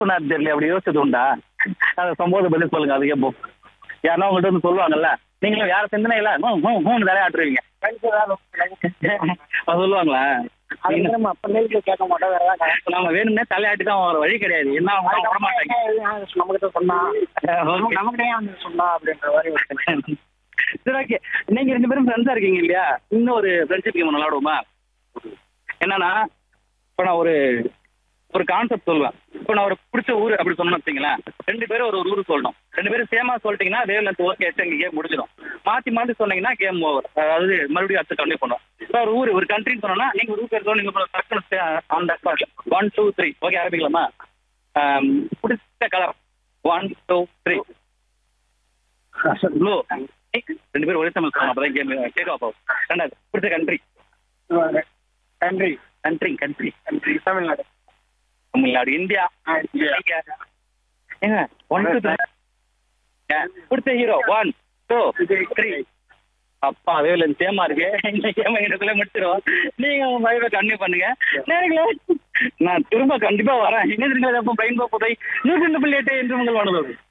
பண்ணாரு தெரியல அப்படி யோசிச்சது உண்டா அதை சம்பவத்தை பதில் சொல்லுங்க அது கேட்போம் யாருன்னா உங்கள்கிட்ட வந்து சொல்லுவாங்கல்ல நீங்களும் யார சிந்தனை இல்ல மூணு தலையை ஆட்டுருவீங்க அது சொல்லுவாங்களா அதுக்கு நம்ம பிள்ளைகளுக்கு கேட்க மாட்டோம் வேற ஏதாவது இப்ப நாம வேணும்னே தலையாட்டி தான் வர வழி கிடையாது என்ன அவங்க விட மாட்டாங்க நம்ம கிட்ட சொன்னா Okay. நமக்கிட்டே வந்து சொன்னா அப்படின்ற மாதிரி ஒரு சரி ஓகே நீங்க ரெண்டு பேரும் ஃப்ரெண்ட்ஸா இருக்கீங்க இல்லையா இன்னும் ஒரு ஃப்ரெண்ட்ஷிப் கேம் விளாடுவோமா என்னன்னா இப்போ நான் ஒரு ஒரு கான்செப்ட் சொல்லுவேன் இப்போ நான் ஒரு பிடிச்ச ஊர் அப்படி சொன்னேன்னு வச்சுங்களேன் ரெண்டு பேரும் ஒரு ஒரு ஊர் சொல்லணும் ரெண்டு பேரும் சேமா சொல்லிட்டீங்கன்னா வேவ் லென்த் ஓகே எங்க கேம் முடிஞ்சிடும் மாத்தி மாத்தி சொன்னீங்கன்னா கேம் ஓவர் அதாவது மறுபடியும் அடுத்து கண்டினியூ பண்ணுவோம் இப்போ ஒரு ஊர் ஒரு கண்ட்ரின்னு சொன்னோம்னா நீங்க ஒரு ஊர் பேர் சொல்லணும் நீங்க டக்குனு அந்த ஒன் டூ த்ரீ ஓகே ஆரம்பிக்கலாமா ஆம், பிடிச்ச colour one two three blue ரெண்டு பேரும் ஒரே சமயம் சொல்லணும் அப்பதான் கேம் கேட்க வைப்போம் ரெண்டாவது பிடிச்ச கண்ட்ரி நன்றி கண்ட்ரி கண்ட்ரி நன்றி தமிழ்நாடு தமிழ்நாடு இந்தியா ஆ, இந்தியா. நீங்க? ஏங்க ஒன் டூ த்ரீ பிடிச்ச ஹீரோ ஒன் டூ த்ரீ அப்பா வேவலன் சேமா இருக்கு இந்த கேம் எனக்குள்ள முடிச்சிடும் நீங்க உங்க வைவை கண்டினியூ பண்ணுங்க நேரங்களே நான் திரும்ப கண்டிப்பா வரேன் என்ன தெரியுங்களா எப்போ பிரெயின் போதை நூற்றி ரெண்டு புள்ளி எட்டு என்று உங்கள் மனதோடு